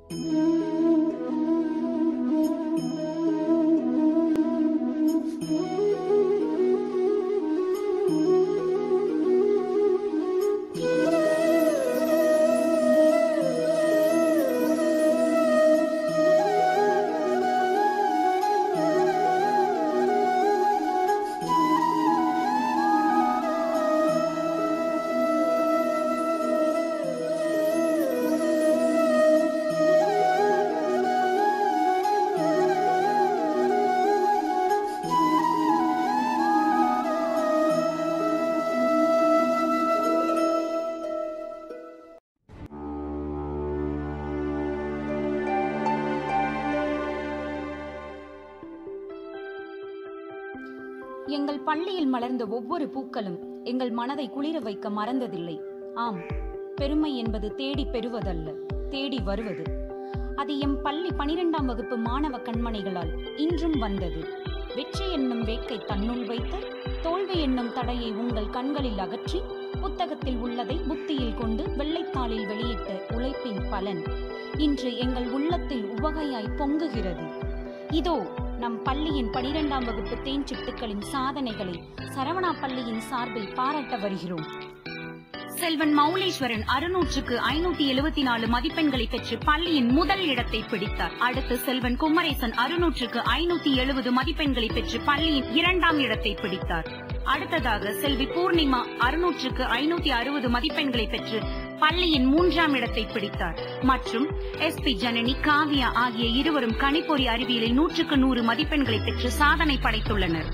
எங்கள் பள்ளியில் மலர்ந்த ஒவ்வொரு பூக்களும் எங்கள் மனதை குளிர வைக்க மறந்ததில்லை ஆம் பெருமை என்பது தேடி பெறுவதல்ல தேடி வருவது அது எம் பள்ளி பனிரெண்டாம் வகுப்பு மாணவ கண்மணிகளால் இன்றும் வந்தது வெற்றி என்னும் வேக்கை தன்னுள் வைத்து தோல்வி என்னும் தடையை உங்கள் கண்களில் அகற்றி புத்தகத்தில் உள்ளதை புத்தியில் கொண்டு வெள்ளைத்தாளில் வெளியிட்ட உழைப்பின் பலன் இன்று எங்கள் உள்ளத்தில் உவகையாய் பொங்குகிறது இதோ நம் பள்ளியின் பனிரெண்டாம் வகுப்பு தேன் சிட்டுக்களின் சாதனைகளை சரவணா பள்ளியின் சார்பில் பாராட்ட வருகிறோம் செல்வன் மௌலீஸ்வரன் அறுநூற்றுக்கு ஐநூத்தி எழுபத்தி நாலு மதிப்பெண்களை பெற்று பள்ளியின் முதல் இடத்தை பிடித்தார் அடுத்து செல்வன் குமரேசன் அறுநூற்றுக்கு ஐநூத்தி எழுபது மதிப்பெண்களை பெற்று பள்ளியின் இரண்டாம் இடத்தை பிடித்தார் அடுத்ததாக செல்வி பூர்ணிமா அறுநூற்றுக்கு ஐநூத்தி அறுபது மதிப்பெண்களை பெற்று பள்ளியின் மூன்றாம் இடத்தை பிடித்தார் மற்றும் எஸ் பி ஜனனி காவியா ஆகிய இருவரும் கணிப்பொறி அறிவியலில் நூற்றுக்கு நூறு மதிப்பெண்களை பெற்று சாதனை படைத்துள்ளனர்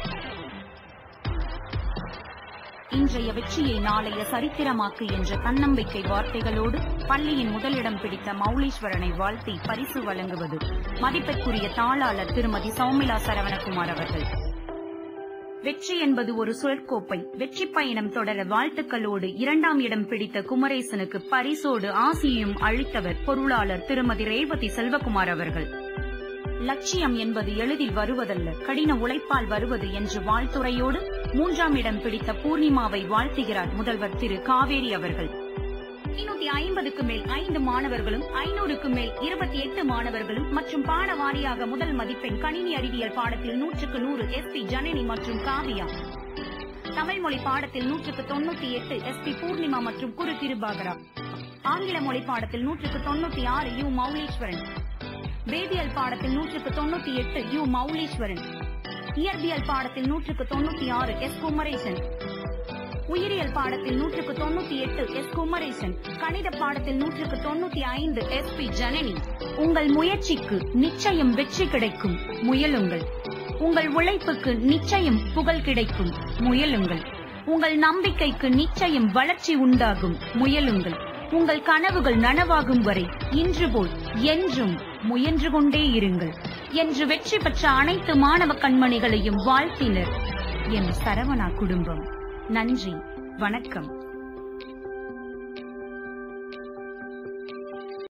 இன்றைய வெற்றியை நாளைய சரித்திரமாக்கு என்ற தன்னம்பிக்கை வார்த்தைகளோடு பள்ளியின் முதலிடம் பிடித்த மௌலீஸ்வரனை வாழ்த்தி பரிசு வழங்குவது மதிப்பிற்குரிய தாளாளர் திருமதி சௌமிலா சரவணகுமார் அவர்கள் வெற்றி என்பது ஒரு சொற்கோப்பை வெற்றி பயணம் தொடர வாழ்த்துக்களோடு இரண்டாம் இடம் பிடித்த குமரேசனுக்கு பரிசோடு ஆசியையும் அளித்தவர் பொருளாளர் திருமதி ரேவதி செல்வகுமார் அவர்கள் லட்சியம் என்பது எளிதில் வருவதல்ல கடின உழைப்பால் வருவது என்று வாழ்த்துறையோடு மூன்றாம் இடம் பிடித்த பூர்ணிமாவை வாழ்த்துகிறார் முதல்வர் திரு காவேரி அவர்கள் ஐநூத்தி ஐம்பதுக்கு மேல் ஐந்து மாணவர்களும் ஐநூறுக்கு மேல் இருபத்தி எட்டு மாணவர்களும் மற்றும் பாட வாரியாக முதல் மதிப்பெண் கணினி அறிவியல் பாடத்தில் நூற்றுக்கு நூறு எஸ் பி ஜனனி மற்றும் காவியா தமிழ் மொழி பாடத்தில் நூற்றுக்கு தொண்ணூத்தி எட்டு எஸ் பி பூர்ணிமா மற்றும் குரு கிருபாகரா ஆங்கில மொழி பாடத்தில் நூற்றுக்கு தொண்ணூத்தி ஆறு யு மௌலீஸ்வரன் வேதியியல் பாடத்தில் நூற்றுக்கு தொண்ணூத்தி எட்டு யு மௌலீஸ்வரன் இயற்பியல் பாடத்தில் நூற்றுக்கு தொண்ணூத்தி ஆறு எஸ் குமரேசன் உயிரியல் பாடத்தில் நூற்றுக்கு தொண்ணூத்தி எட்டு எஸ் குமரேசன் கணித பாடத்தில் நூற்றுக்கு தொண்ணூத்தி ஐந்து எஸ் பி ஜனனி உங்கள் முயற்சிக்கு நிச்சயம் வெற்றி கிடைக்கும் முயலுங்கள் உங்கள் உழைப்புக்கு நிச்சயம் புகழ் கிடைக்கும் முயலுங்கள் உங்கள் நம்பிக்கைக்கு நிச்சயம் வளர்ச்சி உண்டாகும் முயலுங்கள் உங்கள் கனவுகள் நனவாகும் வரை இன்று போல் என்றும் முயன்று கொண்டே இருங்கள் என்று வெற்றி பெற்ற அனைத்து மாணவ கண்மணிகளையும் வாழ்த்தினர் என் சரவணா குடும்பம் நன்றி வணக்கம்